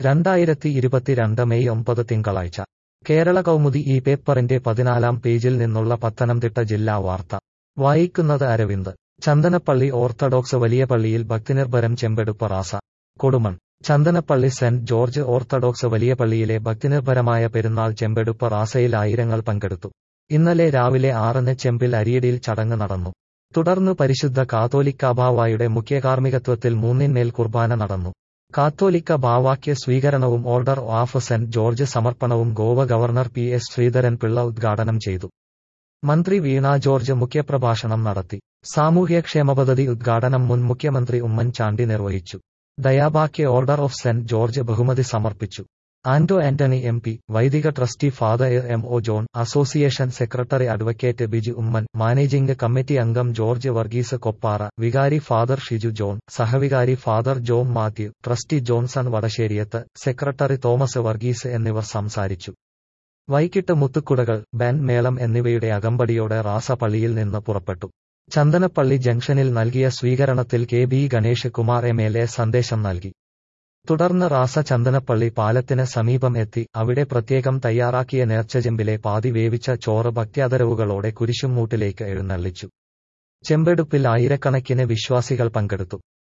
രണ്ടായിരത്തി ഇരുപത്തിരണ്ട് മെയ് ഒമ്പത് തിങ്കളാഴ്ച കേരള കൗമുദി ഈ പേപ്പറിന്റെ പതിനാലാം പേജിൽ നിന്നുള്ള പത്തനംതിട്ട ജില്ലാ വാർത്ത വായിക്കുന്നത് അരവിന്ദ് ചന്ദനപ്പള്ളി ഓർത്തഡോക്സ് വലിയ പള്ളിയിൽ ഭക്തിനിർഭരം ചെമ്പെടുപ്പ് റാസ Kodumon Chandanappally Saint George orthodox വലിയ പള്ളിയിലെ ഭക്തിനിർഭരമായ പെരുന്നാൾ ചെമ്പെടുപ്പ് റാസയിൽ ആയിരങ്ങൾ പങ്കെടുത്തു ഇന്നലെ രാവിലെ ആറിന് ചെമ്പിൽ അരിയടിയിൽ ചടങ്ങ് നടന്നു തുടർന്ന് പരിശുദ്ധ കാതോലിക്ക ബാവായുടെ മുഖ്യകാർമ്മികത്വത്തിൽ മൂന്നിന്മേൽ കുർബാന നടന്നു കാത്തോലിക്ക ബാവാക്യ സ്വീകരണവും ഓർഡർ ഓഫ് സെന്റ് ജോർജ് സമർപ്പണവും Goa governor P S Sreedharan Pillai ഉദ്ഘാടനം ചെയ്തു മന്ത്രി വീണ ജോർജ് മുഖ്യപ്രഭാഷണം നടത്തി സാമൂഹ്യക്ഷേമ പദ്ധതി ഉദ്ഘാടനം മുൻ മുഖ്യമന്ത്രി ഉമ്മൻചാണ്ടി നിർവഹിച്ചു ദയാബാക്യ ഓർഡർ ഓഫ് സെന്റ് ജോർജ് ബഹുമതി സമർപ്പിച്ചു ആന്റോ ആന്റണി എം പി വൈദിക trustee father M O John association secretary advocate Biju Oommen managing committee അംഗം ജോർജ് വർഗീസ് കൊപ്പാറ വികാരി ഫാദർ ഷിജു ജോൺ സഹവികാരി father John Mathew trustee Johnson Vadasseriyath secretary Thomas Varghese എന്നിവർ സംസാരിച്ചു വൈകിട്ട് മുത്തുക്കുടകൾ ബാൻഡ് മേളം എന്നിവയുടെ അകമ്പടിയോടെ റാസ പള്ളിയിൽ നിന്ന് പുറപ്പെട്ടു ചന്ദനപ്പള്ളി ജംഗ്ഷനിൽ നൽകിയ സ്വീകരണത്തിൽ K B Ganesh Kumar M L A സന്ദേശം നൽകി തുടർന്ന് റാസ ചന്ദനപ്പള്ളി പാലത്തിന് സമീപം എത്തി അവിടെ പ്രത്യേകം തയ്യാറാക്കിയ നേർച്ചചെമ്പിലെ പാതി വേവിച്ച ചോറ് ഭക്ത്യാദരവുകളോടെ കുരിശുമൂട്ടിലേക്ക് എഴുന്നള്ളിച്ചു ചെമ്പെടുപ്പിൽ ആയിരക്കണക്കിന് വിശ്വാസികൾ പങ്കെടുത്തു